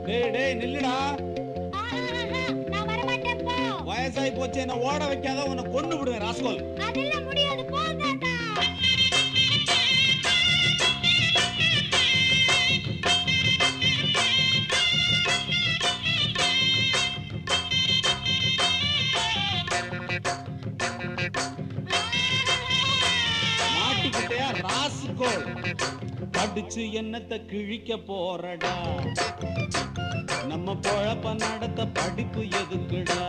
டேய் டேய் நில்லுடா ஆஹா, நான் வரமாட்டேன் போ வயசாகி போச்சு என்ன ஓட வைக்காத உன்னை கொண்டு விடுவேன் ராஸ்கோல் அதெல்லாம் முடியாது போ தாத்தா மாட்டிக்கிட்டே ராஸ்கோல் படிச்சு என்னத்த கிழிக்க போறடா நம்ம பொழப்ப நடத்த படிப்பு எதுக்குடா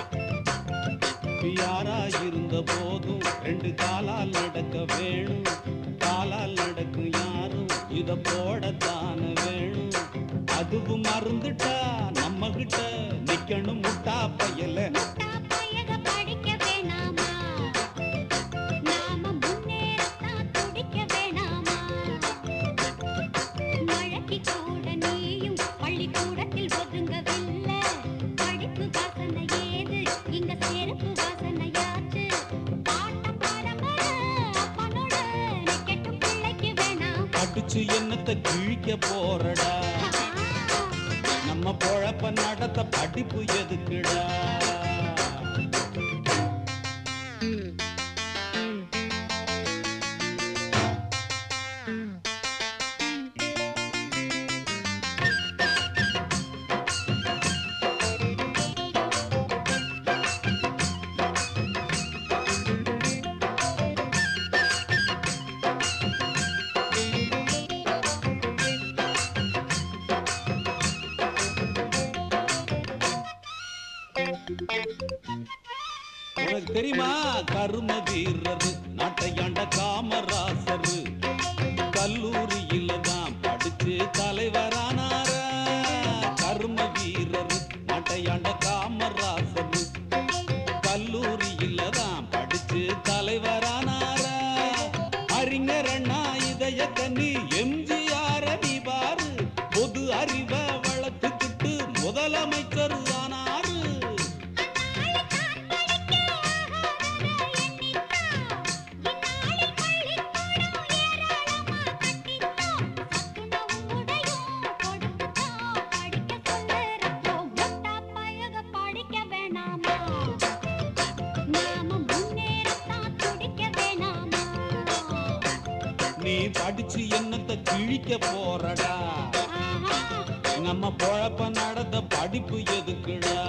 யாரா இருந்த போதும் ரெண்டு காலால் நடக்க வேணும் காலால் நடக்கும் யாரும் இத போடத்தான வேணும் அதுவும் மறந்துட்டா நம்ம கிட்ட நிக்கணும் முட்டா பயல முட்டா பயக படிக்க வேணாமா நாம முன்னேறத்தான் துடிக்க வேணாமா மழைக்கு கூட நீயும் பள்ளிக்கூடத்தில் ஒதுங்கவில்லை படிப்பு வாசனை ஏது இங்க செருப்பு வாசனையாச்சு பாட்டம் பரம்பரை அப்பனோட நிக்கட்டும் பிள்ளைக்கு வேணாம் படிச்சு என்னத்த கிழிக்க போறடா நம்ம பொழப்ப நடத்த படிப்பு எதுக்குடா உனக்கு தெரியுமா கரும வீரரு நாட்டையாண்ட காமராசரு கல்லூரியில தான் படிச்சு தலைவரானார கரும வீரரு நாட்டையாண்ட காமராசரு கல்லூரியில தான் படிச்சு தலைவரானார அறிஞர் அண்ணா இதய கண்ணி எம்ஜிஆர் நீ பாரு பொது அறிவை வளர்த்துக்கிட்டு முதலமைச்சர் ஆனாரு நீ படிச்சு என்னத்த கிழிக்க போறடா நம்ம பொழப்ப நடந்த படிப்பு எதுக்குடா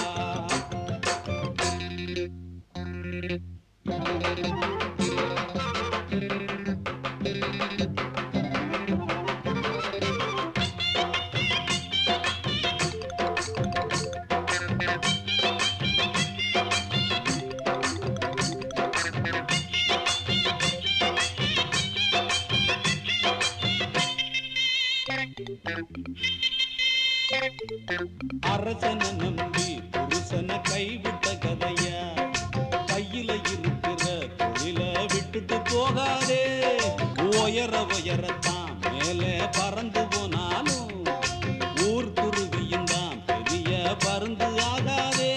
அரசனை நம்பி புருஷனை கைவிட்ட கதையா கையில இருக்கிற தொழில விட்டுட்டு போகாதே உயர உயரத்தான் மேலே பறந்து போனாலும் ஊர் குருவியும் தான் பெரிய பருந்து ஆகாதே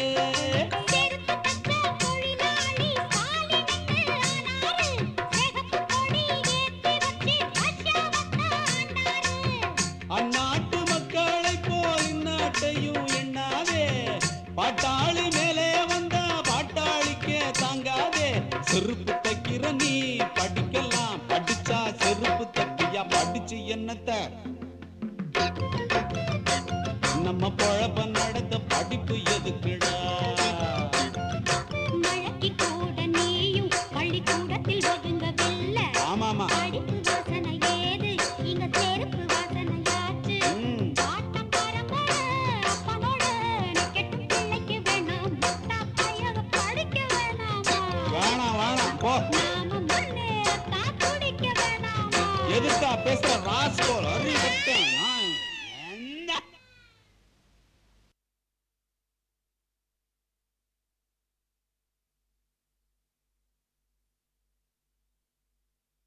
அந்நாட்டு மக்களை போல் இந்நாட்டையும் எண்ணாதே பாட்டாளி மேலே வந்தா பாட்டாளிக்கே தாங்காதே செருப்பு தைக்கிற நீ படிக்கலாம் படிச்சா செருப்பு தைக்கியா படிச்சு என்னத்த நம்ம பொழப்ப